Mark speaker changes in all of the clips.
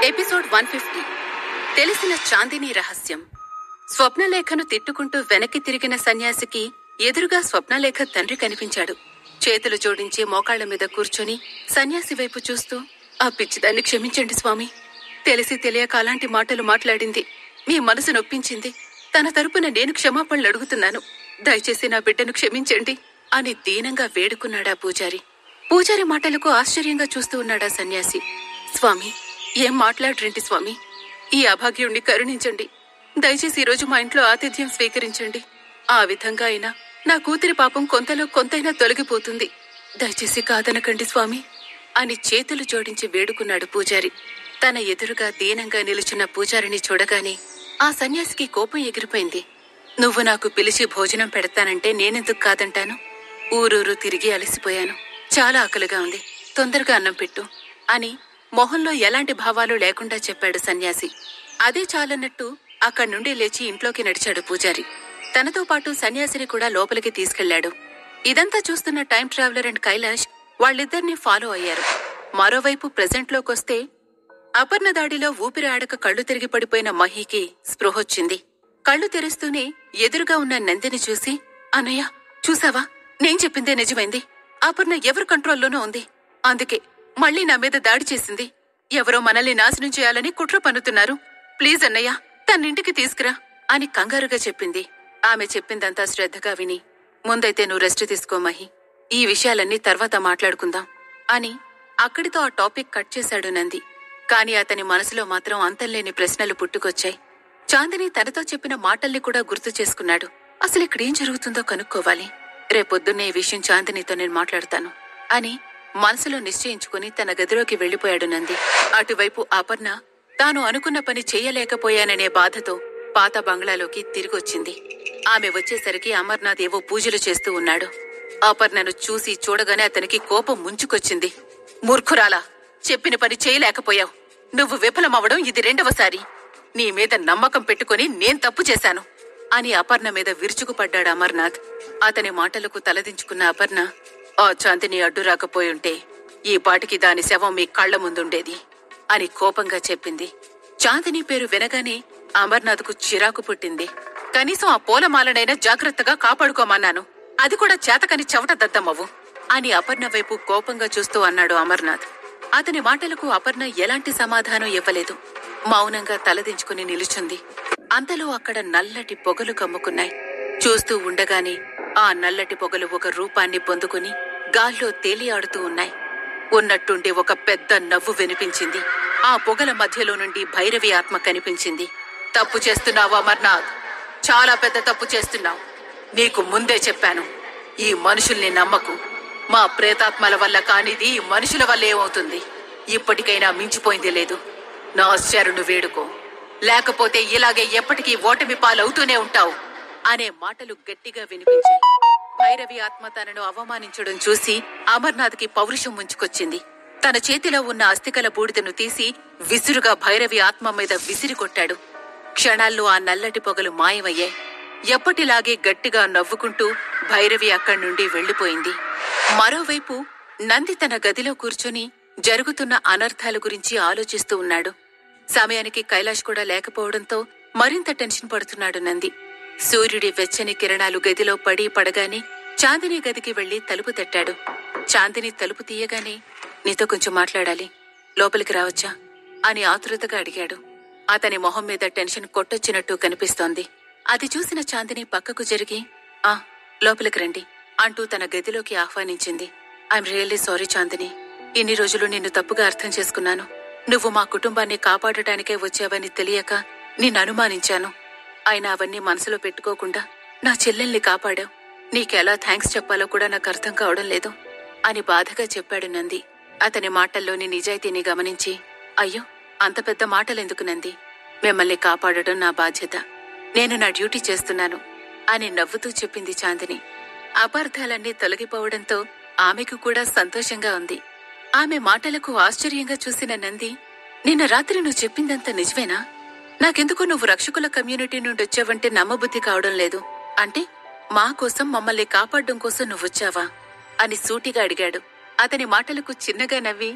Speaker 1: episode one fifty తెలిసిన చాందిని రహస్యం స్వప్నలేఖను తిట్టుకుంటూ వెనక్కి తిరిగిన సన్యాసికి ఎదురుగా స్వప్నలేఖ తండ్రి కనిపించాడు చేతులు జోడించి మోకాళ్ల మీద కూర్చొని సన్యాసి వైపు చూస్తూ ఆ పిచ్చిదాన్ని క్షమించండి స్వామి తెలిసి తెలియక అలాంటి మాటలు మాట్లాడింది మీ మనసు నొప్పించింది తన తరపున నేను క్షమాపణలు అడుగుతున్నాను దయచేసి నా బిడ్డను క్షమించండి అని దీనంగా వేడుకున్నాడా పూజారి పూజారి మాటలకు ఆశ్చర్యంగా చూస్తూ ఉన్నాడా సన్యాసి స్వామి ఏం మాట్లాడరేంటి స్వామి ఈ అభాగ్యుణ్ణి కరుణించండి దయచేసి ఈరోజు మా ఇంట్లో ఆతిథ్యం స్వీకరించండి ఆ విధంగా అయినా నా కూతురి పాపం కొంతలో కొంతైనా తొలగిపోతుంది దయచేసి కాదనకండి స్వామి అని చేతులు జోడించి వేడుకున్నాడు పూజారి తన ఎదురుగా దీనంగా నిలుచున్న పూజారిని చూడగానే ఆ సన్యాసికి కోపం ఎగిరిపోయింది నువ్వు నాకు పిలిచి భోజనం పెడతానంటే నేనెందుకు కాదంటాను ఊరూరు తిరిగి అలసిపోయాను చాలా ఆకలిగా ఉంది తొందరగా అన్నం పెట్టు అని మొహంలో ఎలాంటి భావాలు లేకుండా చెప్పాడు సన్యాసి అదే చాలన్నట్టు అక్కడి నుండి లేచి ఇంట్లోకి నడిచాడు పూజారి తనతో పాటు సన్యాసిని కూడా లోపలికి తీసుకెళ్లాడు ఇదంతా చూస్తున్న టైం ట్రావెలర్ అండ్ కైలాష్ వాళ్ళిద్దరినీ ఫాలో అయ్యారు మరోవైపు ప్రెజెంట్లోకొస్తే అపర్ణ దాడిలో ఊపిరి ఆడక కళ్ళు తిరిగి పడిపోయిన మహీకి స్పృహొచ్చింది కళ్ళు తెరుస్తూనే ఎదురుగా ఉన్న నందిని చూసి అన్నయ్య చూసావా నేను చెప్పిందే నిజమైంది అపర్ణ ఎవరి కంట్రోల్లోనూ ఉంది అందుకే మళ్ళీ నా మీద దాడి చేసింది ఎవరో మనల్ని నాశనం చేయాలని కుట్ర పన్నుతున్నారు ప్లీజ్ అన్నయ్య తన్నింటికి తీసుకురా అని కంగారుగా చెప్పింది ఆమె చెప్పిందంతా శ్రద్ధగా విని ముందైతే నువ్వు రెస్ట్ తీసుకో మహి ఈ విషయాలన్నీ తర్వాత మాట్లాడుకుందాం అని అక్కడితో ఆ టాపిక్ కట్ చేశాడు నంది కాని అతని మనసులో మాత్రం అంతంలేని ప్రశ్నలు పుట్టుకొచ్చాయి చాందిని తనతో చెప్పిన మాటల్ని కూడా గుర్తు చేసుకున్నాడు అసలు ఇక్కడేం జరుగుతుందో కనుక్కోవాలి రేపొద్దున్నే ఈ విషయం చాందినితో నేను మాట్లాడతాను అని మనసులో నిశ్చయించుకుని తన గదిలోకి వెళ్లిపోయాడు నంది అటువైపు అపర్ణ తాను అనుకున్న పని చెయ్యలేకపోయాననే బాధతో పాత బంగ్లాలోకి తిరిగొచ్చింది ఆమె వచ్చేసరికి అమర్నాథ్ ఏవో పూజలు చేస్తూ ఉన్నాడు అపర్ణను చూసి చూడగానే అతనికి కోపం ముంచుకొచ్చింది మూర్ఖురాలా చెప్పిన పని చేయలేకపోయావు నువ్వు విఫలమవడం ఇది రెండవసారి నీ మీద నమ్మకం పెట్టుకుని నేను తప్పు చేశాను అని అపర్ణ మీద విరుచుకుపడ్డాడు అమర్నాథ్ అతని మాటలకు తలదించుకున్న అపర్ణ ఆ చాంతిని అడ్డు రాకపోయుంటే ఈ పాటికి దాని శవం మీ కళ్ల ముందుండేది అని కోపంగా చెప్పింది చాందిని పేరు వినగానే అమర్నాథ్కు చిరాకు పుట్టింది కనీసం ఆ పూలమాలనైనా జాగ్రత్తగా కాపాడుకోమన్నాను అది కూడా చేతకని చెవట దద్దమ్మవు అని అపర్ణ వైపు కోపంగా చూస్తూ అన్నాడు అమర్నాథ్ అతని మాటలకు అపర్ణ ఎలాంటి సమాధానం ఇవ్వలేదు మౌనంగా తలదించుకుని నిలుచుంది అంతలో అక్కడ నల్లటి పొగలు కమ్ముకున్నాయి చూస్తూ ఉండగానే ఆ నల్లటి పొగలు ఒక రూపాన్ని పొందుకుని గాల్లో తేలియాడుతూ ఉన్నాయి ఉన్నట్టుండి ఒక పెద్ద నవ్వు వినిపించింది ఆ పొగల మధ్యలో నుండి భైరవి ఆత్మ కనిపించింది తప్పు చేస్తున్నావు అమర్నాథ్ చాలా పెద్ద తప్పు చేస్తున్నావు నీకు ముందే చెప్పాను ఈ మనుషుల్ని నమ్మకు మా ప్రేతాత్మల వల్ల కానిది ఈ మనుషుల వల్ల ఏమవుతుంది ఇప్పటికైనా మించిపోయింది లేదు నా శరణు వేడుకో లేకపోతే ఇలాగే ఎప్పటికీ ఓటమి పాలవుతూనే ఉంటావు అనే మాటలు గట్టిగా వినిపించాయి భైరవి ఆత్మ తనను అవమానించడం చూసి అమర్నాథ్కి పౌరుషం ముంచుకొచ్చింది తన చేతిలో ఉన్న అస్థికల బూడిదను తీసి విసురుగా భైరవి ఆత్మ మీద విసిరి కొట్టాడు క్షణాల్లో ఆ నల్లటి పొగలు మాయమయ్యాయి ఎప్పటిలాగే గట్టిగా నవ్వుకుంటూ భైరవి అక్కడి నుండి వెళ్లిపోయింది మరోవైపు నంది తన గదిలో కూర్చుని జరుగుతున్న అనర్థాల గురించి ఆలోచిస్తూ ఉన్నాడు సమయానికి కైలాష్ కూడా లేకపోవడంతో మరింత టెన్షన్ పడుతున్నాడు నంది సూర్యుడి వెచ్చని కిరణాలు గదిలో పడి పడగానే చాందిని గదికి వెళ్లి తలుపు తట్టాడు చాందిని తలుపు తీయగానే నీతో కొంచెం మాట్లాడాలి లోపలికి రావచ్చా అని ఆతృతగా అడిగాడు అతని మొహం మీద టెన్షన్ కొట్టొచ్చినట్టు కనిపిస్తోంది అది చూసిన చాందిని పక్కకు జరిగి ఆ లోపలికి రండి అంటూ తన గదిలోకి ఆహ్వానించింది ఐఎమ్ రియల్లీ సారీ చాందిని ఇన్ని రోజులు నిన్ను తప్పుగా అర్థం చేసుకున్నాను నువ్వు మా కుటుంబాన్ని కాపాడటానికే వచ్చావని తెలియక నిన్ను అనుమానించాను అయినా అవన్నీ మనసులో పెట్టుకోకుండా నా చెల్లెల్ని కాపాడావు నీకెలా థ్యాంక్స్ చెప్పాలో కూడా నాకు అర్థం కావడం లేదు అని బాధగా చెప్పాడు నంది అతని మాటల్లోని నిజాయితీని గమనించి అయ్యో అంత పెద్ద మాటలెందుకు నంది మిమ్మల్ని కాపాడటం నా బాధ్యత నేను నా డ్యూటీ చేస్తున్నాను అని నవ్వుతూ చెప్పింది చాందిని అపార్థాలన్నీ తొలగిపోవడంతో ఆమెకు కూడా సంతోషంగా ఉంది ఆమె మాటలకు ఆశ్చర్యంగా చూసిన నంది నిన్న రాత్రి నువ్వు చెప్పిందంత నిజమేనా నాకెందుకు నువ్వు రక్షకుల కమ్యూనిటీ నుండి వచ్చావంటే నమ్మబుద్ధి కావడం లేదు అంటే మా కోసం మమ్మల్ని కాపాడడం కోసం నువ్వొచ్చావా అని సూటిగా అడిగాడు అతని మాటలకు చిన్నగా నవ్వి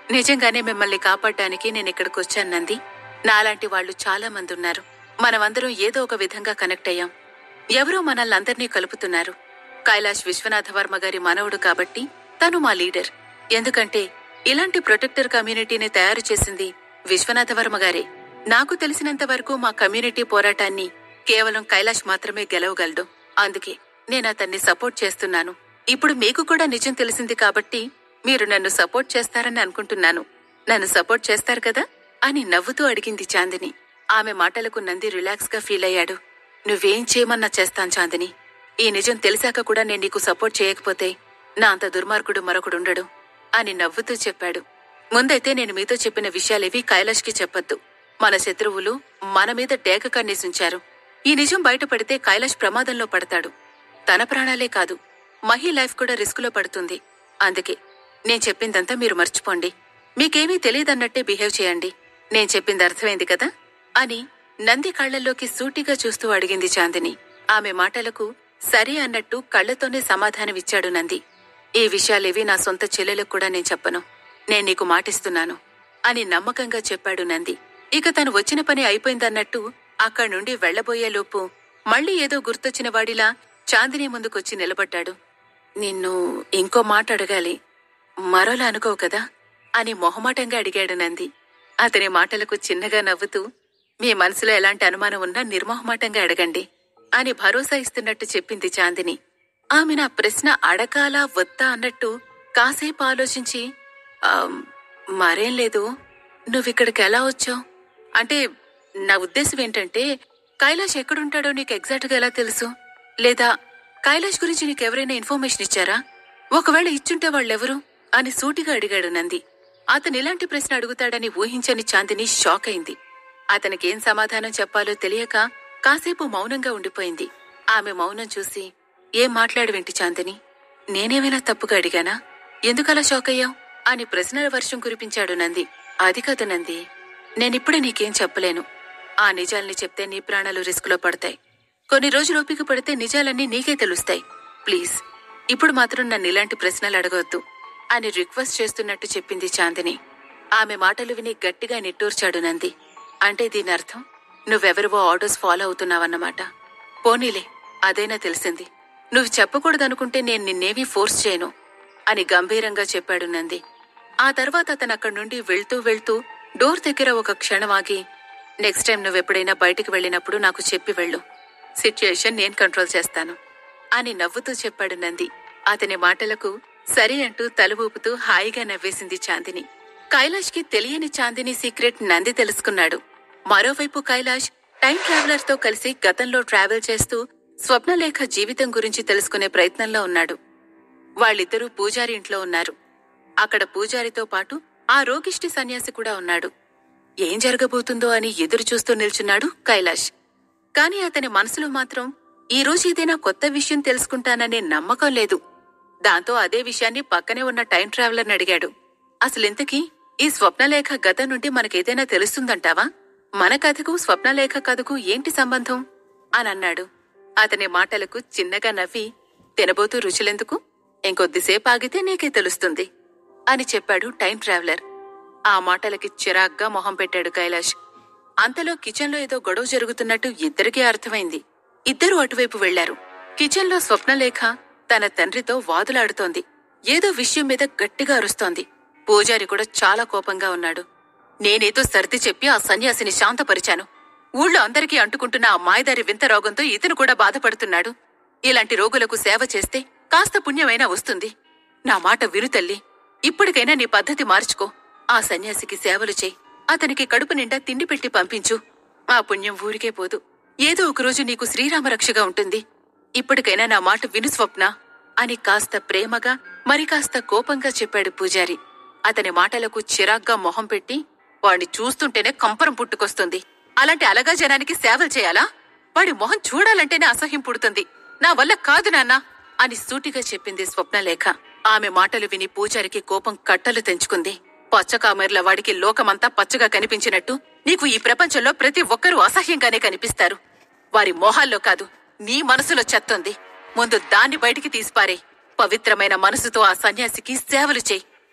Speaker 1: నిజంగానే మిమ్మల్ని కాపాడడానికి నేను ఇక్కడికి వచ్చాను నంది నాలాంటి వాళ్ళు చాలా మంది ఉన్నారు మనమందరం ఏదో ఒక విధంగా కనెక్ట్ అయ్యాం ఎవరో మనల్ని అందరినీ కలుపుతున్నారు కైలాష్ విశ్వనాథ వర్మ గారి మనవడు కాబట్టి తను మా లీడర్ ఎందుకంటే ఇలాంటి ప్రొటెక్టర్ కమ్యూనిటీని తయారు చేసింది విశ్వనాథ వర్మ గారే నాకు తెలిసినంత వరకు మా కమ్యూనిటీ పోరాటాన్ని కేవలం కైలాష్ మాత్రమే గెలవగలడు అందుకే నేను అతన్ని సపోర్ట్ చేస్తున్నాను ఇప్పుడు మీకు కూడా నిజం తెలిసింది కాబట్టి మీరు నన్ను సపోర్ట్ చేస్తారని అనుకుంటున్నాను నన్ను సపోర్ట్ చేస్తారు కదా అని నవ్వుతూ అడిగింది చాందిని ఆమె మాటలకు నంది రిలాక్స్ గా ఫీల్ అయ్యాడు నువ్వేం చేయమన్నా చేస్తాను చాందిని ఈ నిజం తెలిసాక కూడా నేను నీకు సపోర్ట్ చేయకపోతే నా అంత దుర్మార్గుడు మరొకడుండడు అని నవ్వుతూ చెప్పాడు ముందైతే నేను మీతో చెప్పిన విషయాలేవి కైలాష్కి చెప్పొద్దు మన శత్రువులు మన మీద డేక కన్నేసుంచారు ఈ నిజం బయటపడితే కైలాష్ ప్రమాదంలో పడతాడు తన ప్రాణాలే కాదు మహి లైఫ్ కూడా రిస్కులో పడుతుంది అందుకే నేను చెప్పిందంతా మీరు మర్చిపోండి మీకేమీ తెలియదన్నట్టే బిహేవ్ చేయండి నేను చెప్పింది అర్థమైంది కదా అని నంది కళ్లల్లోకి సూటిగా చూస్తూ అడిగింది చాందిని ఆమె మాటలకు సరే అన్నట్టు కళ్లతోనే సమాధానమిచ్చాడు నంది ఈ విషయాలేవి నా సొంత చెల్లెలకు కూడా నేను చెప్పను నేను నీకు మాటిస్తున్నాను అని నమ్మకంగా చెప్పాడు నంది ఇక తను వచ్చిన పని అయిపోయిందన్నట్టు అక్కడి నుండి వెళ్లబోయేలోపు మళ్ళీ ఏదో గుర్తొచ్చిన వాడిలా చాందిని ముందుకొచ్చి నిలబడ్డాడు నిన్ను ఇంకో మాట అడగాలి మరోలా అనుకోవు కదా అని మొహమాటంగా అడిగాడు నంది అతని మాటలకు చిన్నగా నవ్వుతూ మీ మనసులో ఎలాంటి అనుమానం ఉన్నా నిర్మోహమాటంగా అడగండి అని భరోసా ఇస్తున్నట్టు చెప్పింది చాందిని ఆమె నా ప్రశ్న అడగాలా వద్దా అన్నట్టు కాసేపు ఆలోచించి "ఆమ్, మరేం లేదు నువ్విక్కడికి ఎలా వచ్చావు అంటే నా ఉద్దేశం ఏంటంటే కైలాష్ ఎక్కడుంటాడో నీకు ఎగ్జాక్ట్గా ఎలా తెలుసు లేదా కైలాష్ గురించి నీకెవరైనా ఇన్ఫర్మేషన్ ఇచ్చారా ఒకవేళ ఇచ్చుంటే వాళ్ళెవరు అని సూటిగా అడిగాడు నంది అతను ఇలాంటి ప్రశ్న అడుగుతాడని ఊహించని చాందిని షాక్ అయింది అతనికేం సమాధానం చెప్పాలో తెలియక కాసేపు మౌనంగా ఉండిపోయింది ఆమె మౌనం చూసి ఏం మాట్లాడు వింటి చాందిని నేనేమైనా తప్పుగా అడిగానా ఎందుకలా షాక్ అయ్యావు అని ప్రశ్నల వర్షం కురిపించాడు నంది అది కాదు నంది నేనిప్పుడే నీకేం చెప్పలేను ఆ నిజాల్ని చెప్తే నీ ప్రాణాలు రిస్కులో పడతాయి కొన్ని రోజులు ఓపిక పడితే నిజాలన్నీ నీకే తెలుస్తాయి ప్లీజ్ ఇప్పుడు మాత్రం నన్ను ఇలాంటి ప్రశ్నలు అడగవద్దు అని రిక్వెస్ట్ చేస్తున్నట్టు చెప్పింది చాందిని ఆమె మాటలు విని గట్టిగా నిట్టూర్చాడు నంది అంటే దీని అర్థం నువ్వెవరివో ఆర్డర్స్ ఫాలో అవుతున్నావన్నమాట పోనీలే అదైనా తెలిసింది నువ్వు చెప్పకూడదనుకుంటే నేను నిన్నేమీ ఫోర్స్ చేయను అని గంభీరంగా చెప్పాడు నంది ఆ తర్వాత అతను అక్కడి నుండి వెళ్తూ వెళ్తూ డోర్ దగ్గర ఒక క్షణం ఆగి నెక్స్ట్ టైం నువ్వెప్పుడైనా బయటికి వెళ్ళినప్పుడు నాకు చెప్పి వెళ్ళు సిచ్యుయేషన్ నేను కంట్రోల్ చేస్తాను అని నవ్వుతూ చెప్పాడు నంది అతని మాటలకు సరే అంటూ తల ఊపుతూ హాయిగా నవ్వేసింది చాందిని కైలాష్కి తెలియని చాందిని సీక్రెట్ నంది తెలుసుకున్నాడు మరోవైపు కైలాష్ టైం ట్రావెలర్ తో కలిసి గతంలో ట్రావెల్ చేస్తూ స్వప్నలేఖ జీవితం గురించి తెలుసుకునే ప్రయత్నంలో ఉన్నాడు వాళ్ళిద్దరూ పూజారి ఇంట్లో ఉన్నారు అక్కడ పూజారితో పాటు ఆ రోగిష్టి సన్యాసి కూడా ఉన్నాడు ఏం జరగబోతుందో అని ఎదురు చూస్తూ నిల్చున్నాడు కైలాష్ కాని అతని మనసులో మాత్రం ఈ రోజు ఏదైనా కొత్త విషయం తెలుసుకుంటాననే నమ్మకం లేదు దాంతో అదే విషయాన్ని పక్కనే ఉన్న టైం ట్రావెలర్ని అడిగాడు అసలింతకీ ఈ స్వప్నలేఖ గతం నుండి మనకేదైనా తెలుస్తుందంటావా మన కథకు స్వప్నలేఖ కథకు ఏంటి సంబంధం అని అన్నాడు అతని మాటలకు చిన్నగా నవ్వి తినబోతూ రుచులెందుకు ఇంకొద్దిసేపు ఆగితే నీకే తెలుస్తుంది అని చెప్పాడు టైం ట్రావెలర్ ఆ మాటలకి చిరాగ్గా మొహం పెట్టాడు కైలాష్ అంతలో కిచెన్లో ఏదో గొడవ జరుగుతున్నట్టు ఇద్దరికీ అర్థమైంది ఇద్దరూ అటువైపు వెళ్లారు కిచెన్లో స్వప్నలేఖ తన తండ్రితో వాదులాడుతోంది ఏదో విషయం మీద గట్టిగా అరుస్తోంది పూజారి కూడా చాలా కోపంగా ఉన్నాడు నేనేదో సర్ది చెప్పి ఆ సన్యాసిని శాంతపరిచాను ఊళ్ళో అందరికీ అంటుకుంటున్న ఆ మాయదారి వింత రోగంతో ఇతను కూడా బాధపడుతున్నాడు ఇలాంటి రోగులకు సేవ చేస్తే కాస్త పుణ్యమైనా వస్తుంది నా మాట విను తల్లి ఇప్పటికైనా నీ పద్ధతి మార్చుకో ఆ సన్యాసికి సేవలు చేయి అతనికి కడుపు నిండా తిండి పెట్టి పంపించు ఆ పుణ్యం ఊరికే పోదు ఏదో ఒకరోజు నీకు శ్రీరామరక్షగా ఉంటుంది ఇప్పటికైనా నా మాట విను స్వప్న అని కాస్త ప్రేమగా మరి కాస్త కోపంగా చెప్పాడు పూజారి అతని మాటలకు చిరాగ్గా మొహం పెట్టి వాణ్ణి చూస్తుంటేనే కంపరం పుట్టుకొస్తుంది అలాంటి అలగా జనానికి సేవలు చేయాలా వాడి మొహం చూడాలంటేనే అసహ్యం పుడుతుంది నా వల్ల కాదు నాన్న అని సూటిగా చెప్పింది స్వప్నలేఖ ఆమె మాటలు విని పూజారికి కోపం కట్టలు తెంచుకుంది పచ్చకామెర్ల వాడికి లోకమంతా పచ్చగా కనిపించినట్టు నీకు ఈ ప్రపంచంలో ప్రతి ఒక్కరూ అసహ్యంగానే కనిపిస్తారు వారి మొహాల్లో కాదు నీ మనసులో చెత్తుంది ముందు దాన్ని బయటికి తీసిపారే పవిత్రమైన మనసుతో ఆ సన్యాసికి సేవలు చేయి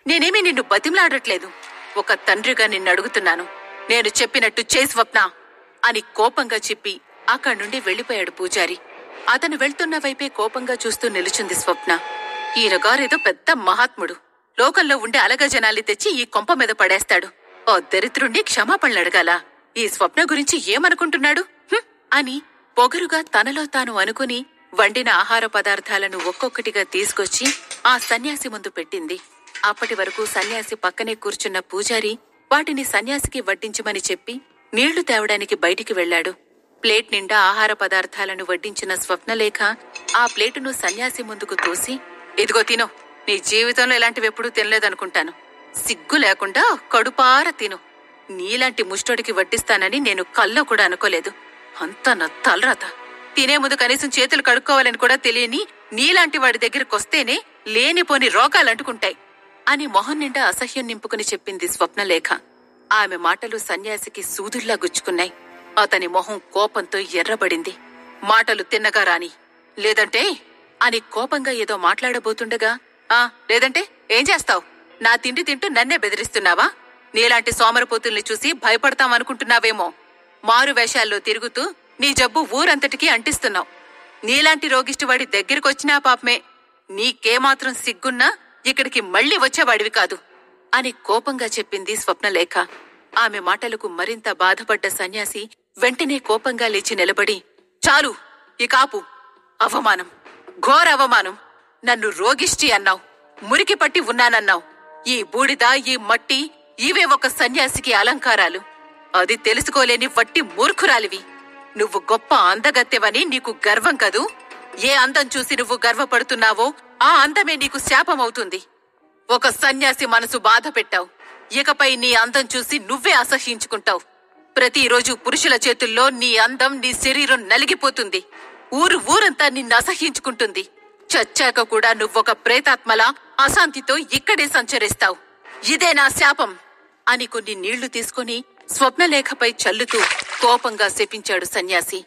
Speaker 1: నేనేమీ నిన్ను బతిమలాడట్లేదు ఒక తండ్రిగా నిన్ను అడుగుతున్నాను నేను చెప్పినట్టు చే స్వప్న అని కోపంగా చెప్పి అక్కడి నుండి వెళ్లిపోయాడు పూజారి అతను వెళ్తున్న వైపే కోపంగా చూస్తూ నిలుచుంది స్వప్న ఈయన గారేదో పెద్ద మహాత్ముడు లోకల్లో ఉండే అలగ జనాల్ని తెచ్చి ఈ కొంప మీద పడేస్తాడు ఓ దరిద్రుండి క్షమాపణలు అడగాల ఈ స్వప్న గురించి ఏమనుకుంటున్నాడు హుం, అని పొగరుగా తనలో తాను అనుకుని వండిన ఆహార పదార్థాలను ఒక్కొక్కటిగా తీసుకొచ్చి ఆ సన్యాసి ముందు పెట్టింది అప్పటి వరకు సన్యాసి పక్కనే కూర్చున్న పూజారి వాటిని సన్యాసికి వడ్డించమని చెప్పి నీళ్లు తేవడానికి బయటికి వెళ్లాడు ప్లేట్ నిండా ఆహార పదార్థాలను వడ్డించిన స్వప్నలేఖ ఆ ప్లేటును సన్యాసి ముందుకు తోసి ఇదిగో తిను నీ జీవితంలో ఇలాంటివెప్పుడూ తినలేదనుకుంటాను సిగ్గు లేకుండా కడుపార తిను నీలాంటి ముష్టోడికి వడ్డిస్తానని నేను కల్లో కూడా అనుకోలేదు అంత నా తలరాత తినే ముందు కనీసం చేతులు కడుక్కోవాలని కూడా తెలియని నీలాంటి వాడి దగ్గరకొస్తేనే లేనిపోని రోగాలు అంటుకుంటాయి అని మొహం నిండా అసహ్యం నింపుకుని చెప్పింది స్వప్నలేఖ ఆమె మాటలు సన్యాసికి సూదుల్లా గుచ్చుకున్నాయి అతని మొహం కోపంతో ఎర్రబడింది మాటలు తిన్నగా రాని లేదంటే అని కోపంగా ఏదో మాట్లాడబోతుండగా ఆ లేదంటే ఏం చేస్తావ్ నా తిండి తింటూ నన్నే బెదిరిస్తున్నావా నీలాంటి సోమరపోతుల్ని చూసి భయపడతామనుకుంటున్నావేమో మారు వేషాల్లో తిరుగుతూ నీ జబ్బు ఊరంతటికీ అంటిస్తున్నావు నీలాంటి రోగిష్టివాడి దగ్గరికొచ్చినా పాపమే నీకేమాత్రం సిగ్గున్నా ఇక్కడికి మళ్ళీ వచ్చేవాడివి కాదు అని కోపంగా చెప్పింది స్వప్నలేఖ ఆమె మాటలకు మరింత బాధపడ్డ సన్యాసి వెంటనే కోపంగా లేచి నిలబడి చాలు ఈ కాపు అవమానం ఘోర అవమానం నన్ను రోగిష్టి అన్నావు మురికి పట్టి ఉన్నానన్నావు ఈ బూడిద ఈ మట్టి ఇవే ఒక సన్యాసికి అలంకారాలు అది తెలుసుకోలేని వట్టి మూర్ఖురాలివి నువ్వు గొప్ప అందగత్తెవని నీకు గర్వం కదూ ఏ అందం చూసి నువ్వు గర్వపడుతున్నావో ఆ అందమే నీకు శాపమవుతుంది ఒక సన్యాసి మనసు బాధ పెట్టావు ఇకపై నీ అందం చూసి నువ్వే అసహ్యించుకుంటావు ప్రతిరోజు పురుషుల చేతుల్లో నీ అందం నీ శరీరం నలిగిపోతుంది ఊరు ఊరంతా నిన్ను అసహ్యించుకుంటుంది చచ్చాక కూడా నువ్వొక ప్రేతాత్మలా అశాంతితో ఇక్కడే సంచరిస్తావు ఇదే నా శాపం అని కొన్ని నీళ్లు తీసుకుని స్వప్నలేఖపై చల్లుతూ కోపంగా శపించాడు సన్యాసి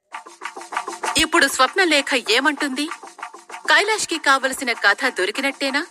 Speaker 1: ఇప్పుడు స్వప్నలేఖ ఏమంటుంది కైలాష్కి కావలసిన కథ దొరికినట్టేనా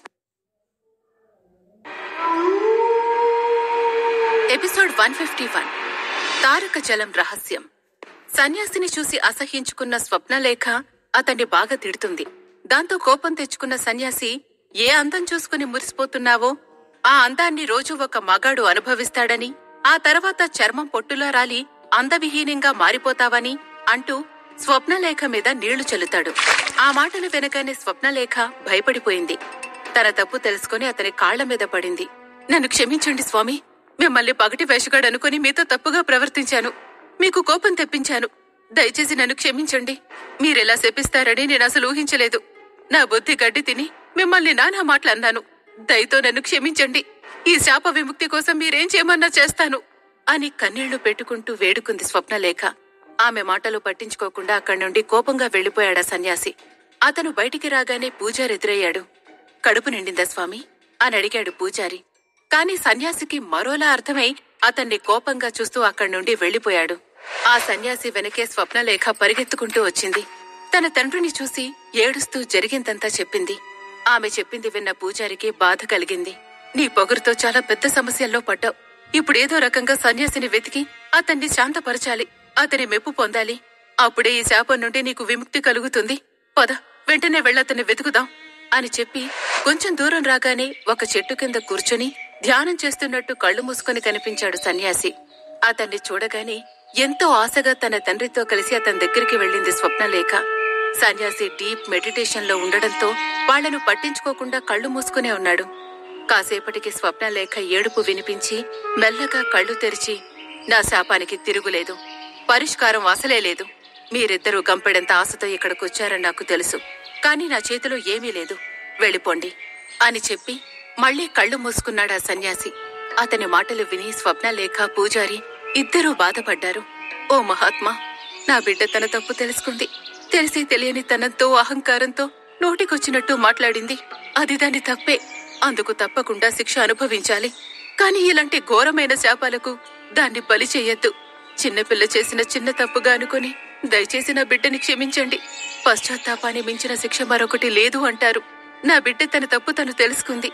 Speaker 1: ఎపిసోడ్ వన్ ఫిఫ్టీ వన్ తారక జలం రహస్యం సన్యాసిని చూసి అసహ్యించుకున్న స్వప్నలేఖ అతన్ని బాగా తిడుతుంది దాంతో కోపం తెచ్చుకున్న సన్యాసి ఏ అందం చూసుకుని మురిసిపోతున్నావో ఆ అందాన్ని రోజు ఒక మగాడు అనుభవిస్తాడని ఆ తర్వాత చర్మం పొట్టులా రాలి అందవిహీనంగా మారిపోతావని అంటూ స్వప్నలేఖ మీద నీళ్లు చల్లుతాడు ఆ మాటలు వెనకనే స్వప్నలేఖ భయపడిపోయింది తన తప్పు తెలుసుకుని అతని కాళ్ల మీద పడింది నన్ను క్షమించండి స్వామి మిమ్మల్ని పగటి వేషగాడు అనుకుని మీతో తప్పుగా ప్రవర్తించాను మీకు కోపం తెప్పించాను దయచేసి నన్ను క్షమించండి మీరెలా శపిస్తారని నేను అసలు ఊహించలేదు నా బుద్ధి గడ్డి తిని మిమ్మల్ని నానా మాటలన్నాను దయతో నన్ను క్షమించండి ఈ శాప విముక్తి కోసం మీరేం చేయమన్నా చేస్తాను అని కన్నీళ్లు పెట్టుకుంటూ వేడుకుంది స్వప్నలేఖ ఆమె మాటలు పట్టించుకోకుండా అక్కడి నుండి కోపంగా వెళ్లిపోయాడా సన్యాసి అతను బయటికి రాగానే పూజారి ఎదురయ్యాడు కడుపు నిండిందా స్వామి అని అడిగాడు పూజారి కాని సన్యాసికి మరోలా అర్థమై అతన్ని కోపంగా చూస్తూ అక్కడి నుండి వెళ్లిపోయాడు ఆ సన్యాసి వెనకే స్వప్నలేఖ పరిగెత్తుకుంటూ వచ్చింది తన తండ్రిని చూసి ఏడుస్తూ జరిగిందంతా చెప్పింది ఆమె చెప్పింది విన్న పూజారికి బాధ కలిగింది నీ పొగరుతో చాలా పెద్ద సమస్యల్లో పడ్డావు ఇప్పుడేదో రకంగా సన్యాసిని వెతికి అతన్ని శాంతపరచాలి అతని మెప్పు పొందాలి అప్పుడే ఈ శాపం నుండి నీకు విముక్తి కలుగుతుంది పద వెంటనే వెళ్ళతన్ని వెతుకుదాం అని చెప్పి కొంచెం దూరం రాగానే ఒక చెట్టు కింద కూర్చుని ధ్యానం చేస్తున్నట్టు కళ్ళు మూసుకొని కనిపించాడు సన్యాసి అతన్ని చూడగానే ఎంతో ఆశగా తన తండ్రితో కలిసి అతని దగ్గరికి వెళ్ళింది స్వప్నలేఖ సన్యాసి డీప్ మెడిటేషన్ లో ఉండడంతో వాళ్లను పట్టించుకోకుండా కళ్ళు మూసుకునే ఉన్నాడు కాసేపటికి స్వప్నలేఖ ఏడుపు వినిపించి మెల్లగా కళ్ళు తెరిచి నా శాపానికి తిరుగులేదు పరిష్కారం అసలే లేదు మీరిద్దరూ గంపెడంత ఆశతో ఇక్కడికొచ్చారని నాకు తెలుసు కానీ నా చేతిలో ఏమీ లేదు వెళ్ళిపోండి అని చెప్పి మళ్ళీ కళ్ళు మూసుకున్నాడా సన్యాసి అతని మాటలు విని స్వప్నలేఖ పూజారి ఇద్దరూ బాధపడ్డారు ఓ మహాత్మా నా బిడ్డ తన తప్పు తెలుసుకుంది తెలిసి తెలియని తనంతో అహంకారంతో నోటికొచ్చినట్టు మాట్లాడింది అది దాని తప్పే అందుకు తప్పకుండా శిక్ష అనుభవించాలి కాని ఇలాంటి ఘోరమైన శాపాలకు దాన్ని బలి చెయ్యొద్దు చిన్నపిల్ల చేసిన చిన్న తప్పుగా అనుకుని దయచేసి నా బిడ్డని క్షమించండి పశ్చాత్తాపాన్ని మించిన శిక్ష మరొకటి లేదు అంటారు నా బిడ్డ తన తప్పు తను తెలుసుకుంది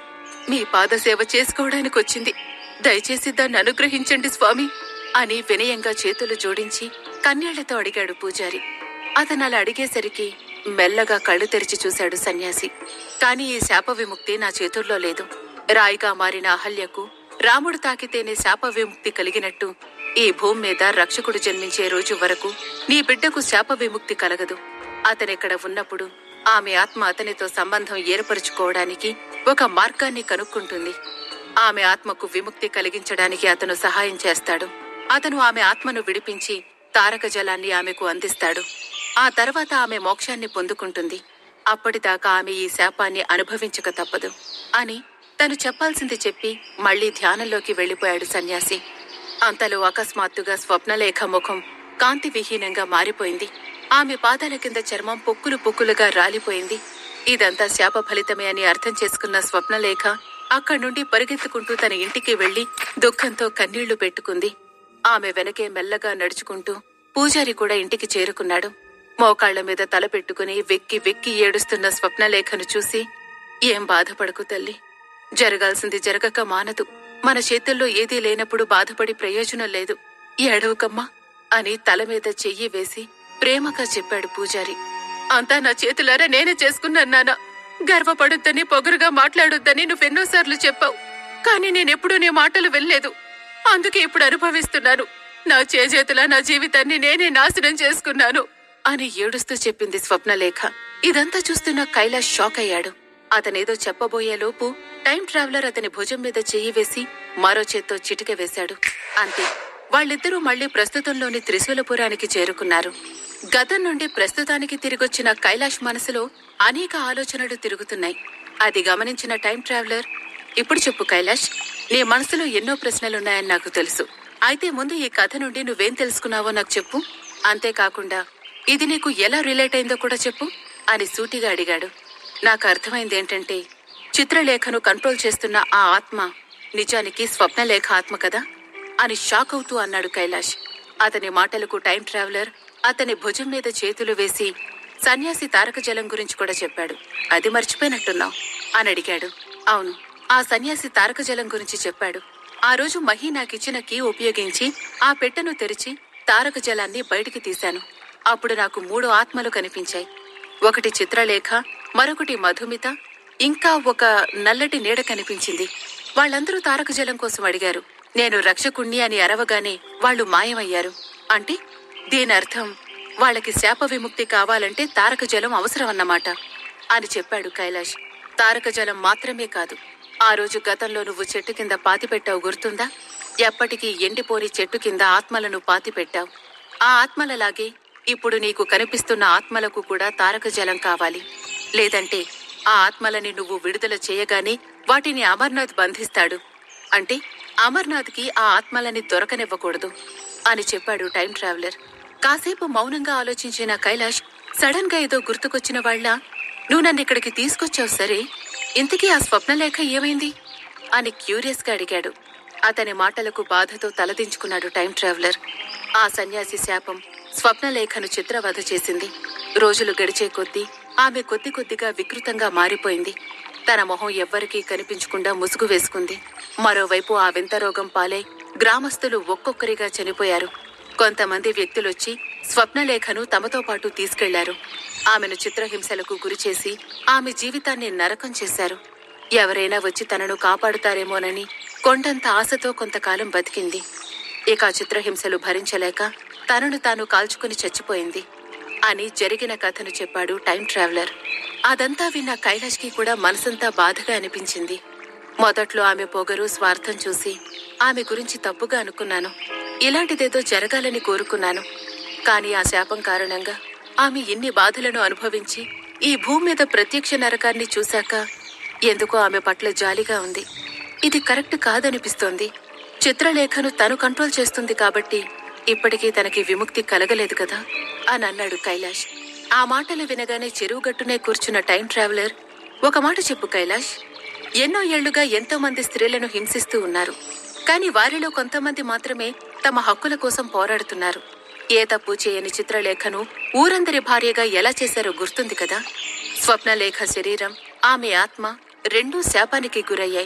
Speaker 1: మీ పాదసేవ చేసుకోవడానికి వచ్చింది దయచేసి దాన్ని అనుగ్రహించండి స్వామి అని వినయంగా చేతులు జోడించి కన్నీళ్లతో అడిగాడు పూజారి అతను అలా అడిగేసరికి మెల్లగా కళ్ళు తెరిచి చూశాడు సన్యాసి కాని ఈ శాప విముక్తి నా చేతుల్లో లేదు రాయిగా మారిన అహల్యకు రాముడు తాకితేనే శాప విముక్తి కలిగినట్టు ఈ భూమి మీద రక్షకుడు జన్మించే రోజు వరకు నీ బిడ్డకు శాప విముక్తి కలగదు అతనిక్కడ ఉన్నప్పుడు ఆమె ఆత్మ అతనితో సంబంధం ఏర్పరుచుకోవడానికి ఒక మార్గాన్ని కనుక్కుంటుంది ఆమె ఆత్మకు విముక్తి కలిగించడానికి అతను సహాయం చేస్తాడు అతను ఆమె ఆత్మను విడిపించి తారక జలాన్ని ఆమెకు అందిస్తాడు ఆ తర్వాత ఆమె మోక్షాన్ని పొందుకుంటుంది అప్పటిదాకా ఆమె ఈ శాపాన్ని అనుభవించక తప్పదు అని తను చెప్పాల్సింది చెప్పి మళ్లీ ధ్యానంలోకి వెళ్లిపోయాడు సన్యాసి అంతలో అకస్మాత్తుగా స్వప్నలేఖ ముఖం కాంతి విహీనంగా మారిపోయింది ఆమె పాదాల కింద చర్మం పొక్కులు పొక్కులుగా రాలిపోయింది ఇదంతా శాప ఫలితమే అని అర్థం చేసుకున్న స్వప్నలేఖ అక్కడి నుండి పరిగెత్తుకుంటూ తన ఇంటికి వెళ్లి దుఃఖంతో కన్నీళ్లు పెట్టుకుంది ఆమె వెనకే మెల్లగా నడుచుకుంటూ పూజారి కూడా ఇంటికి చేరుకున్నాడు మోకాళ్ల మీద తల పెట్టుకుని వెక్కి వెక్కి ఏడుస్తున్న స్వప్నలేఖను చూసి ఏం బాధపడకు తల్లి జరగాల్సింది జరగక మానదు మన చేతుల్లో ఏదీ లేనప్పుడు బాధపడి ప్రయోజనం లేదు ఏడవకమ్మా అని తల మీద చెయ్యి వేసి ప్రేమగా చెప్పాడు పూజారి అంతా నా చేతులారా నేనే చేసుకున్నాను నాన్న గర్వపడొద్దని పొగరుగా మాట్లాడొద్దని నువ్వెన్నోసార్లు చెప్పావు కానీ నేనెప్పుడూ నీ మాటలు వెళ్ళలేదు అందుకే ఇప్పుడు అనుభవిస్తున్నాను నా చేజేతులా నా జీవితాన్ని నేనే నాశనం చేసుకున్నాను అని ఏడుస్తూ చెప్పింది స్వప్నలేఖ ఇదంతా చూస్తున్న కైలాష్ షాక్ అయ్యాడు అతనేదో చెప్పబోయే లోపు టైం ట్రావెలర్ అతని భుజం మీద చెయ్యి వేసి మరో చేత్తో చిటిక వేశాడు అంతే వాళ్ళిద్దరూ మళ్లీ ప్రస్తుతంలోని త్రిశూలపురానికి చేరుకున్నారు గతం నుండి ప్రస్తుతానికి తిరిగొచ్చిన కైలాష్ మనసులో అనేక ఆలోచనలు తిరుగుతున్నాయి అది గమనించిన టైం ట్రావెలర్ ఇప్పుడు చెప్పు కైలాష్ నీ మనసులో ఎన్నో ప్రశ్నలున్నాయని నాకు తెలుసు అయితే ముందు ఈ కథ నుండి నువ్వేం తెలుసుకున్నావో నాకు చెప్పు అంతేకాకుండా ఇది నీకు ఎలా రిలేట్ అయిందో కూడా చెప్పు అని సూటిగా అడిగాడు నాకు అర్థమైంది ఏంటంటే చిత్రలేఖను కంట్రోల్ చేస్తున్న ఆ ఆత్మ నిజానికి స్వప్నలేఖ ఆత్మ కదా అని షాక్ అవుతూ అన్నాడు కైలాష్ అతని మాటలకు టైం ట్రావెలర్ అతని భుజం మీద చేతులు వేసి సన్యాసి తారక జలం గురించి కూడా చెప్పాడు అది మర్చిపోయినట్టున్నావు అని అడిగాడు అవును ఆ సన్యాసి తారక జలం గురించి చెప్పాడు ఆ రోజు మహి నాకిచ్చిన కీ ఉపయోగించి ఆ పెట్టెను తెరిచి తారక జలాన్ని బయటికి తీశాను అప్పుడు నాకు మూడు ఆత్మలు కనిపించాయి ఒకటి చిత్రలేఖ మరొకటి మధుమిత ఇంకా ఒక నల్లటి నీడ కనిపించింది వాళ్ళందరూ తారక జలం కోసం అడిగారు నేను రక్షకుణ్ణి అని అరవగానే వాళ్ళు మాయమయ్యారు అంటే దీని అర్థం వాళ్ళకి శాప విముక్తి కావాలంటే తారక జలం అవసరం అన్నమాట అని చెప్పాడు కైలాష్ తారక జలం మాత్రమే కాదు ఆ రోజు గతంలో నువ్వు చెట్టు కింద పాతిపెట్టావు గుర్తుందా ఎప్పటికీ ఎండిపోని చెట్టు కింద ఆత్మలను పాతిపెట్టావు ఆ ఆత్మలలాగే ఇప్పుడు నీకు కనిపిస్తున్న ఆత్మలకు కూడా తారక జలం కావాలి లేదంటే ఆ ఆత్మలని నువ్వు విడుదల చేయగానే వాటిని అమర్నాథ్ బంధిస్తాడు అంటే అమర్నాథ్కి ఆ ఆత్మలని దొరకనివ్వకూడదు అని చెప్పాడు టైం ట్రావెలర్ కాసేపు మౌనంగా ఆలోచించిన కైలాష్ సడన్ గా ఏదో గుర్తుకొచ్చిన వాళ్ళ నువ్వు నన్ను ఇక్కడికి తీసుకొచ్చావు సరే ఇంతకీ ఆ స్వప్నలేఖ ఏమైంది అని క్యూరియస్ గా అడిగాడు అతని మాటలకు బాధతో తలదించుకున్నాడు టైం ట్రావెలర్ ఆ సన్యాసి శాపం స్వప్నలేఖను చిత్రవధ చేసింది రోజులు గడిచే కొద్దీ ఆమె కొద్ది కొద్దిగా వికృతంగా మారిపోయింది తన మొహం ఎవ్వరికీ కనిపించకుండా ముసుగు వేసుకుంది మరోవైపు ఆ వింత రోగం పాలై గ్రామస్తులు ఒక్కొక్కరిగా చనిపోయారు కొంతమంది వ్యక్తులొచ్చి స్వప్నలేఖను తమతో పాటు తీసుకెళ్లారు ఆమెను చిత్రహింసలకు గురిచేసి ఆమె జీవితాన్ని నరకం చేశారు ఎవరైనా వచ్చి తనను కాపాడుతారేమోనని కొండంత ఆశతో కొంతకాలం బతికింది ఇక ఆ చిత్రహింసలు భరించలేక తనను తాను కాల్చుకుని చచ్చిపోయింది అని జరిగిన కథను చెప్పాడు టైం ట్రావెలర్ అదంతా విన్న కైలాష్కి కూడా మనసంతా బాధగా అనిపించింది మొదట్లో ఆమె పొగరు స్వార్థం చూసి ఆమె గురించి తప్పుగా అనుకున్నాను ఇలాంటిదేదో జరగాలని కోరుకున్నాను కానీ ఆ శాపం కారణంగా ఆమె ఎన్ని బాధలను అనుభవించి ఈ భూమి మీద ప్రత్యక్ష నరకాన్ని చూశాక ఎందుకో ఆమె పట్ల జాలిగా ఉంది ఇది కరెక్ట్ కాదనిపిస్తోంది చిత్రలేఖను తను కంట్రోల్ చేస్తుంది కాబట్టి ఇప్పటికీ తనకి విముక్తి కలగలేదు కదా అని అన్నాడు కైలాష్ ఆ మాటలు వినగానే చెరువు గట్టునే కూర్చున్న టైం ట్రావెలర్ ఒక మాట చెప్పు కైలాష్ ఎన్నో ఏళ్లుగా ఎంతో మంది స్త్రీలను హింసిస్తూ ఉన్నారు కానీ వారిలో కొంతమంది మాత్రమే తమ హక్కుల కోసం పోరాడుతున్నారు ఏ తప్పు చేయని చిత్రలేఖను ఊరందరి భార్యగా ఎలా చేశారో గుర్తుంది కదా స్వప్నలేఖ శరీరం ఆమె ఆత్మ రెండూ శాపానికి గురయ్యాయి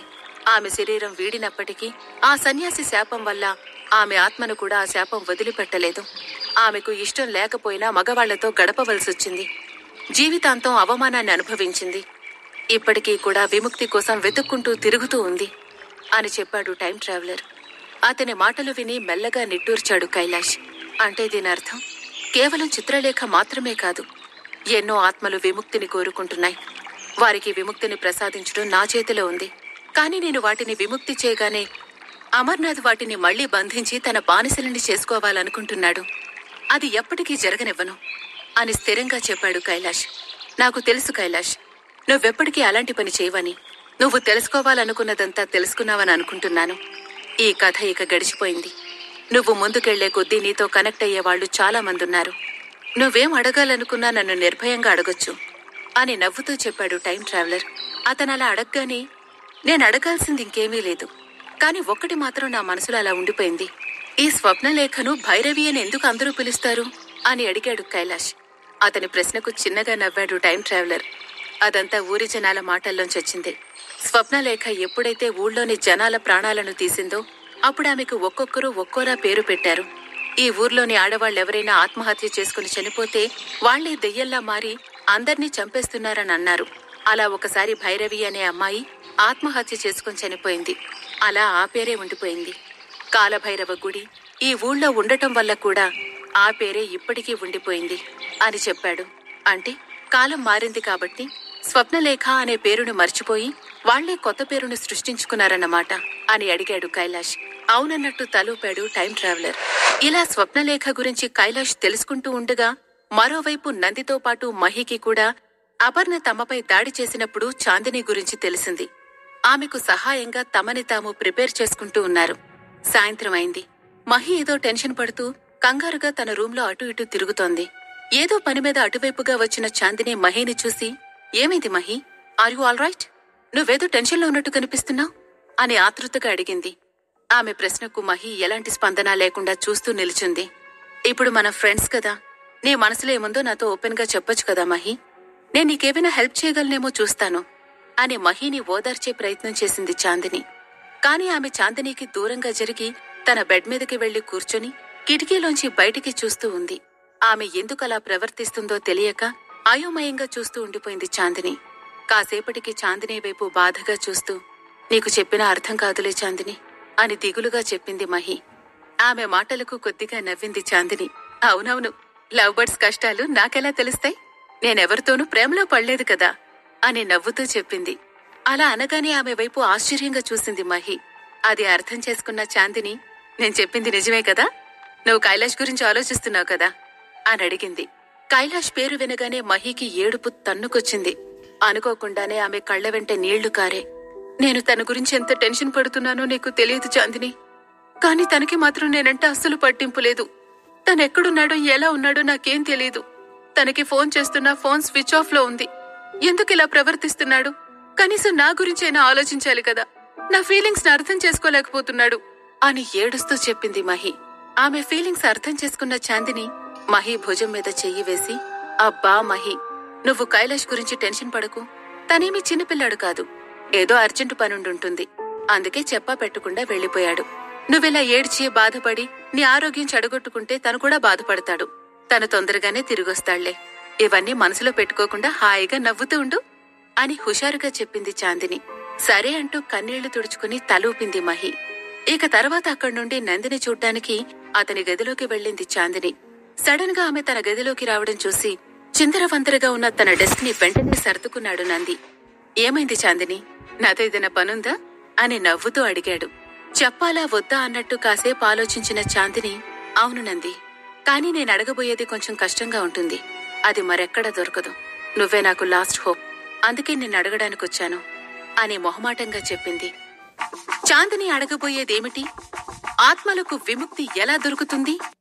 Speaker 1: ఆమె శరీరం వీడినప్పటికీ ఆ సన్యాసి శాపం వల్ల ఆమె ఆత్మను కూడా ఆ శాపం వదిలిపెట్టలేదు ఆమెకు ఇష్టం లేకపోయినా మగవాళ్లతో గడపవలసొచ్చింది జీవితాంతం అవమానాన్ని అనుభవించింది ఇప్పటికీ కూడా విముక్తి కోసం వెతుక్కుంటూ తిరుగుతూ ఉంది అని చెప్పాడు టైం ట్రావెలర్ అతని మాటలు విని మెల్లగా నిట్టూర్చాడు కైలాష్ అంటే దీని అర్థం కేవలం చిత్రలేఖ మాత్రమే కాదు ఎన్నో ఆత్మలు విముక్తిని కోరుకుంటున్నాయి వారికి విముక్తిని ప్రసాదించడం నా చేతిలో ఉంది కానీ నేను వాటిని విముక్తి చేయగానే అమర్నాథ్ వాటిని మళ్లీ బంధించి తన బానిసలని చేసుకోవాలనుకుంటున్నాడు అది ఎప్పటికీ జరగనివ్వను అని స్థిరంగా చెప్పాడు కైలాష్ నాకు తెలుసు కైలాష్ నువ్వెప్పటికీ అలాంటి పని చేయవని నువ్వు తెలుసుకోవాలనుకున్నదంతా తెలుసుకున్నావని అనుకుంటున్నాను ఈ కథ ఇక గడిచిపోయింది నువ్వు ముందుకెళ్లే కొద్దీ నీతో కనెక్ట్ అయ్యే వాళ్ళు చాలా మంది ఉన్నారు నువ్వేం అడగాలనుకున్నా నన్ను నిర్భయంగా అడగొచ్చు అని నవ్వుతూ చెప్పాడు టైం ట్రావెలర్ అతను అలా అడగగానే నేను అడగాల్సింది ఇంకేమీ లేదు కానీ ఒక్కటి మాత్రం నా మనసులో అలా ఉండిపోయింది ఈ స్వప్నలేఖను భైరవి అని ఎందుకు అందరూ పిలుస్తారు అని అడిగాడు కైలాష్ అతని ప్రశ్నకు చిన్నగా నవ్వాడు టైం ట్రావెలర్ అదంతా ఊరి జనాల మాటల్లోంచి వచ్చింది స్వప్నలేఖ ఎప్పుడైతే ఊళ్ళోని జనాల ప్రాణాలను తీసిందో అప్పుడు ఆమెకు ఒక్కొక్కరు ఒక్కోలా పేరు పెట్టారు ఈ ఊర్లోని ఆడవాళ్ళెవరైనా ఆత్మహత్య చేసుకుని చనిపోతే వాళ్లే దెయ్యంలా మారి అందర్నీ చంపేస్తున్నారని అన్నారు అలా ఒకసారి భైరవి అనే అమ్మాయి ఆత్మహత్య చేసుకుని చనిపోయింది అలా ఆ పేరే ఉండిపోయింది కాలభైరవ గుడి ఈ ఊళ్ళో ఉండటం వల్ల కూడా ఆ పేరే ఇప్పటికీ ఉండిపోయింది అని చెప్పాడు అంటే కాలం మారింది కాబట్టి స్వప్నలేఖ అనే పేరును మర్చిపోయి వాళ్లే కొత్త పేరును సృష్టించుకున్నారన్నమాట అని అడిగాడు కైలాష్ అవునన్నట్టు తలూపాడు టైం ట్రావెలర్ ఇలా స్వప్నలేఖ గురించి కైలాష్ తెలుసుకుంటూ ఉండగా మరోవైపు నందితో పాటు మహికి కూడా అపర్ణ తమపై దాడి చేసినప్పుడు చాందిని గురించి తెలిసింది ఆమెకు సహాయంగా తమని తాము ప్రిపేర్ చేసుకుంటూ ఉన్నారు సాయంత్రం అయింది మహి ఏదో టెన్షన్ పడుతూ కంగారుగా తన రూంలో అటు ఇటు తిరుగుతోంది ఏదో పని మీద అటువైపుగా వచ్చిన చాందిని మహిని చూసి ఏమైంది Mahi are you all right నువ్వేదో టెన్షన్లో ఉన్నట్టు కనిపిస్తున్నావు అని ఆతృతగా అడిగింది ఆమె ప్రశ్నకు మహి ఎలాంటి స్పందన లేకుండా చూస్తూ నిల్చుంది ఇప్పుడు మన ఫ్రెండ్స్ కదా నీ మనసులో ఏముందో నాతో ఓపెన్ గా చెప్పొచ్చు కదా మహి నేను నీకేమైనా హెల్ప్ చేయగలనేమో చూస్తాను అని మహిని ఓదార్చే ప్రయత్నం చేసింది చాందిని కాని ఆమె చాందినికి దూరంగా జరిగి తన బెడ్ మీదకి వెళ్లి కూర్చొని కిటికీలోంచి బయటికి చూస్తూ ఉంది ఆమె ఎందుకలా ప్రవర్తిస్తుందో తెలియక అయోమయంగా చూస్తూ ఉండిపోయింది చాందిని కాసేపటికి చాందిని వైపు బాధగా చూస్తూ నీకు చెప్పినా అర్థం కాదులే చాందిని అని దిగులుగా చెప్పింది మహి ఆమె మాటలకు కొద్దిగా నవ్వింది చాందిని అవునవును లవ్ బర్డ్స్ కష్టాలు నాకెలా తెలుస్తాయి నేనెవరితోనూ ప్రేమలో పడలేదు కదా అని నవ్వుతూ చెప్పింది అలా అనగానే ఆమె వైపు ఆశ్చర్యంగా చూసింది మహి అది అర్థం చేసుకున్న చాందిని నేను చెప్పింది నిజమే కదా నువ్వు కైలాష్ గురించి ఆలోచిస్తున్నావు కదా అని అడిగింది కైలాష్ పేరు వినగానే మహికి ఏడుపు తన్నుకొచ్చింది అనుకోకుండానే ఆమె కళ్ళ వెంట నీళ్లు కారే నేను తన గురించి ఎంత టెన్షన్ పడుతున్నానో నీకు తెలియదు చాందిని కాని తనకి మాత్రం నేనంటే అస్సలు పట్టింపు లేదు తనెక్కడున్నాడో ఎలా ఉన్నాడో నాకేం తెలియదు తనకి ఫోన్ చేస్తున్నా ఫోన్ స్విచ్ ఆఫ్ లో ఉంది ఎందుకు ఇలా ప్రవర్తిస్తున్నాడు కనీసం నా గురించైనా ఆలోచించాలి కదా నా ఫీలింగ్స్ ని అర్థం చేసుకోలేకపోతున్నాడు అని ఏడుస్తూ చెప్పింది మహి ఆమె ఫీలింగ్స్ అర్థం చేసుకున్న చాందిని మహి భుజం మీద చెయ్యి వేసి అబ్బా మహి నువ్వు కైలాష్ గురించి టెన్షన్ పడకు తనేమి చిన్నపిల్లాడు కాదు ఏదో అర్జెంటు పనుండుంటుంది అందుకే చెప్పా పెట్టకుండా వెళ్లిపోయాడు నువ్విలా ఏడ్చి బాధపడి నీ ఆరోగ్యం చెడగొట్టుకుంటే తను కూడా బాధపడతాడు తను తొందరగానే తిరిగొస్తాళ్లే ఇవన్నీ మనసులో పెట్టుకోకుండా హాయిగా నవ్వుతూ ఉండు అని హుషారుగా చెప్పింది చాందిని సరే అంటూ కన్నీళ్లు తుడుచుకుని తలూపింది మహి ఇక తర్వాత అక్కడి నుండి నందిని చూడ్డానికి అతని గదిలోకి వెళ్ళింది చాందిని సడన్ గా ఆమె తన గదిలోకి రావడం చూసి చిందరవందరగా ఉన్న తన డెస్క్ ని వెంటనే సర్దుకున్నాడు నంది ఏమైంది చాందిని నాతో ఏదైనా పనుందా అని నవ్వుతూ అడిగాడు చెప్పాలా వద్దా అన్నట్టు కాసేపు ఆలోచించిన చాందిని అవును నంది కానీ నేను అడగబోయేది కొంచెం కష్టంగా ఉంటుంది అది మరెక్కడ దొరకదు నువ్వే నాకు లాస్ట్ హోప్ అందుకే నిన్ను అడగడానికొచ్చాను అని మొహమాటంగా చెప్పింది చాందిని అడగబోయేదేమిటి ఆత్మలకు విముక్తి ఎలా దొరుకుతుంది